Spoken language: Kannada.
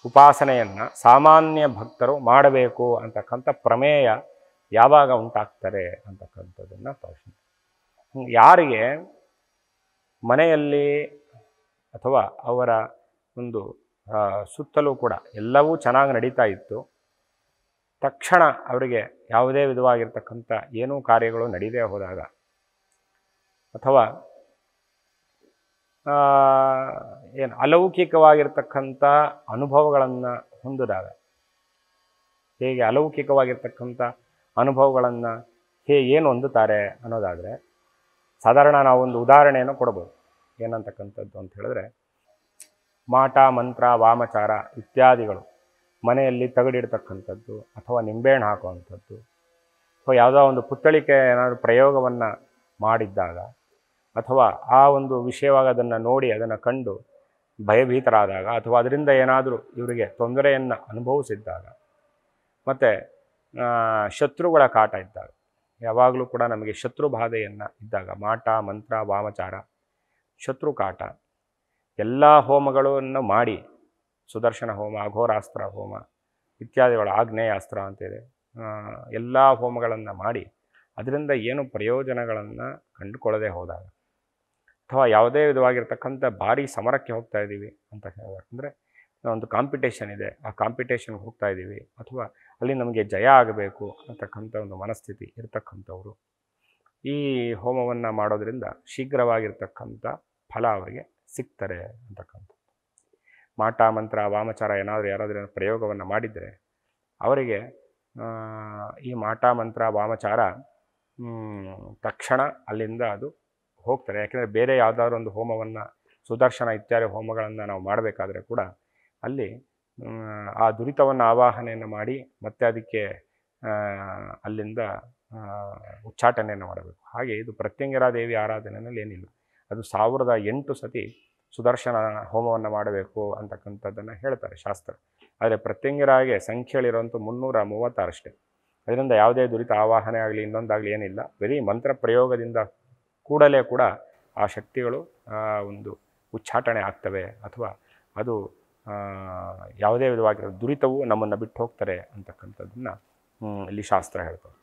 ಉಪಾಸನೆಯನ್ನು ಸಾಮಾನ್ಯ ಭಕ್ತರು ಮಾಡಬೇಕು ಅಂತಕ್ಕಂಥ ಪ್ರಮೇಯ ಯಾವಾಗ ಉಂಟಾಗ್ತಾರೆ ಅಂತಕ್ಕಂಥದ್ದನ್ನು ಪ್ರಶ್ನೆ ಹ್ಮ್, ಯಾರಿಗೆ ಮನೆಯಲ್ಲಿ ಅಥವಾ ಅವರ ಒಂದು ಆ, ಸುತ್ತಲೂ ಕೂಡ ಎಲ್ಲವೂ ಚೆನ್ನಾಗಿ ನಡೀತಾ ಇತ್ತು ತಕ್ಷಣ ಅವರಿಗೆ ಯಾವುದೇ ವಿಧವಾಗಿರ್ತಕ್ಕಂಥ ಏನೂ ಕಾರ್ಯಗಳು ನಡೀದೇ ಹೋದಾಗ ಅಥವಾ ಆ, ಏನು ಅಲೌಕಿಕವಾಗಿರ್ತಕ್ಕಂಥ ಅನುಭವಗಳನ್ನು ಹೊಂದಿದಾಗ ಹೇಗೆ ಅಲೌಕಿಕವಾಗಿರ್ತಕ್ಕಂಥ ಅನುಭವಗಳನ್ನು ಹೇ ಏನು ಹೊಂದುತ್ತಾರೆ ಅನ್ನೋದಾದರೆ ಸಾಧಾರಣ ನಾವೊಂದು ಉದಾಹರಣೆಯನ್ನು ಕೊಡ್ಬೋದು ಏನಂತಕ್ಕಂಥದ್ದು ಅಂತ ಹೇಳಿದ್ರೆ ಮಾಟ ಮಂತ್ರ ವಾಮಚಾರ ಇತ್ಯಾದಿಗಳು ಮನೆಯಲ್ಲಿ ತಗಡಿಡ್ತಕ್ಕಂಥದ್ದು ಅಥವಾ ನಿಂಬೆಹಣ್ಣು ಹಾಕುವಂಥದ್ದು ಅಥವಾ ಯಾವುದೋ ಒಂದು ಪುತ್ತಳಿಕೆ ಏನಾದರೂ ಪ್ರಯೋಗವನ್ನು ಮಾಡಿದ್ದಾಗ ಅಥವಾ ಆ ಒಂದು ವಿಷಯವಾಗಿ ಅದನ್ನು ನೋಡಿ ಅದನ್ನು ಕಂಡು ಭಯಭೀತರಾದಾಗ ಅಥವಾ ಅದರಿಂದ ಏನಾದರೂ ಇವರಿಗೆ ತೊಂದರೆಯನ್ನು ಅನುಭವಿಸಿದ್ದಾಗ ಮತ್ತು ಶತ್ರುಗಳ ಕಾಟ ಇದ್ದಾಗ ಯಾವಾಗಲೂ ಕೂಡ ನಮಗೆ ಶತ್ರು ಬಾಧೆಯನ್ನು ಇದ್ದಾಗ ಮಾಟ ಮಂತ್ರ ವಾಮಚಾರ ಶತ್ರು ಕಾಟ ಎಲ್ಲ ಹೋಮಗಳನ್ನು ಮಾಡಿ ಸುದರ್ಶನ ಹೋಮ ಅಘೋರಾಸ್ತ್ರ ಹೋಮ ಇತ್ಯಾದಿಗಳು ಆಗ್ನೇಯಾಸ್ತ್ರ ಅಂತಿದೆ ಎಲ್ಲ ಹೋಮಗಳನ್ನು ಮಾಡಿ ಅದರಿಂದ ಏನು ಪ್ರಯೋಜನಗಳನ್ನು ಕಂಡುಕೊಳ್ಳದೆ ಹೋದಾಗ ಅಥವಾ ಯಾವುದೇ ವಿಧವಾಗಿರ್ತಕ್ಕಂಥ ಭಾರಿ ಸಮರಕ್ಕೆ ಹೋಗ್ತಾ ಇದ್ದೀವಿ ಅಂತ ಹೇಳಿದಾಗ ಅಂದರೆ ಒಂದು ಕಾಂಪಿಟೇಷನ್ ಇದೆ ಆ ಕಾಂಪಿಟೇಷನ್ಗೆ ಹೋಗ್ತಾ ಇದ್ದೀವಿ ಅಥವಾ ಅಲ್ಲಿ ನಮಗೆ ಜಯ ಆಗಬೇಕು ಅಂತಕ್ಕಂಥ ಒಂದು ಮನಸ್ಥಿತಿ ಇರತಕ್ಕಂಥವ್ರು ಈ ಹೋಮವನ್ನು ಮಾಡೋದ್ರಿಂದ ಶೀಘ್ರವಾಗಿರ್ತಕ್ಕಂಥ ಫಲ ಅವರಿಗೆ ಸಿಗ್ತಾರೆ ಅಂತಕ್ಕಂಥ ಮಾಟ ಮಂತ್ರ ವಾಮಚಾರ ಏನಾದರೂ ಯಾರಾದರೂ ಏನೋ ಪ್ರಯೋಗವನ್ನು ಮಾಡಿದರೆ ಅವರಿಗೆ ಆ, ಈ ಮಾಟ ಮಂತ್ರ ವಾಮಚಾರ ಮ್, ತಕ್ಷಣ ಅಲ್ಲಿಂದ ಅದು ಹೋಗ್ತಾರೆ ಯಾಕೆಂದರೆ ಬೇರೆ ಯಾವುದಾದ್ರು ಒಂದು ಹೋಮವನ್ನು ಸುದರ್ಶನ ಇತ್ಯಾದಿ ಹೋಮಗಳನ್ನು ನಾವು ಮಾಡಬೇಕಾದ್ರೆ ಕೂಡ ಅಲ್ಲಿ ಮ್, ಆ ದುರಿತವನ್ನು ಆವಾಹನೆಯನ್ನು ಮಾಡಿ ಮತ್ತೆ ಅದಕ್ಕೆ ಆ, ಅಲ್ಲಿಂದ ಆ, ಉಚ್ಚಾಟನೆಯನ್ನು ಮಾಡಬೇಕು ಹಾಗೆ ಇದು ಪ್ರತ್ಯಂಗಿರಾ ದೇವಿ ಆರಾಧನೆಯಲ್ಲಿ ಏನಿಲ್ಲ ಅದು ಸಾವಿರದ ಎಂಟು ಸತಿ ಸುದರ್ಶನ ಹೋಮವನ್ನು ಮಾಡಬೇಕು ಅಂತಕ್ಕಂಥದ್ದನ್ನು ಹೇಳ್ತಾರೆ ಶಾಸ್ತ್ರ ಆದರೆ ಪ್ರತ್ಯಂಗಿರಾಗೆ ಸಂಖ್ಯೆಗಳಿರುವಂಥ ಮುನ್ನೂರ ಮೂವತ್ತಾರಷ್ಟೇ ಅದರಿಂದ ಯಾವುದೇ ದುರಿತ ಆವಾಹನೆ ಆಗಲಿ ಇನ್ನೊಂದಾಗಲಿ ಏನಿಲ್ಲ ಬರೀ ಮಂತ್ರ ಪ್ರಯೋಗದಿಂದ ಕೂಡಲೇ ಕೂಡ ಆ ಶಕ್ತಿಗಳು ಆ, ಒಂದು ಉಚ್ಚಾಟನೆ ಆಗ್ತವೆ ಅಥವಾ ಅದು ಆ, ಯಾವುದೇ ವಿಧವಾಗಿರೋ ದುರಿತವು ನಮ್ಮನ್ನು ಬಿಟ್ಟು ಹೋಗ್ತಾರೆ ಅಂತಕ್ಕಂಥದ್ದನ್ನು ಇಲ್ಲಿ ಶಾಸ್ತ್ರ ಹೇಳ್ತದೆ